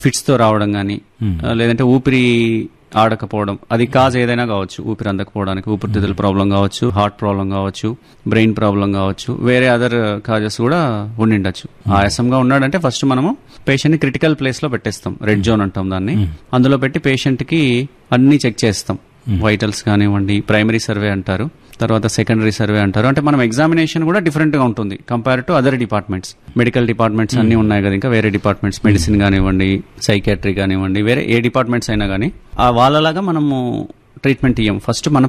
fits తో రావడం కానీ లేదంటే ఊపిరి ఆడకపోవడం అది కాజ్ ఏదైనా కావచ్చు ఊపిరి అందకపోవడానికి ఊపిరితిత్తుల ప్రాబ్లం కావచ్చు హార్ట్ ప్రాబ్లం కావచ్చు బ్రెయిన్ ప్రాబ్లం కావచ్చు వేరే అదర్ కాజెస్ కూడా ఉండిండొచ్చు ఆయాసంగా ఉన్నాడంటే ఫస్ట్ మనము పేషెంట్ ని క్రిటికల్ ప్లేస్ లో పెట్టేస్తాం రెడ్ జోన్ అంటాం దాన్ని అందులో పెట్టి పేషెంట్ కి అన్ని చెక్ చేస్తాం వైటల్స్ కానివ్వండి ప్రైమరీ సర్వే అంటారు తర్వాత సెకండరీ సర్వే అంటారు అంటే మనం ఎగ్జామినేషన్ కూడా డిఫరెంట్ గా ఉంటుంది compare to other departments medical departments అన్ని ఉన్నాయి కదా ఇంకా వేరే డిపార్ట్మెంట్స్ మెడిసిన్ కానివ్వండి సైకాట్రీ కానివ్వండి వేరే ఏ డిపార్ట్మెంట్స్ అయినా కానీ ఆ వాళ్ళలాగా మనము ట్రీట్మెంట్ ఇయ్యం ఫస్ట్ మన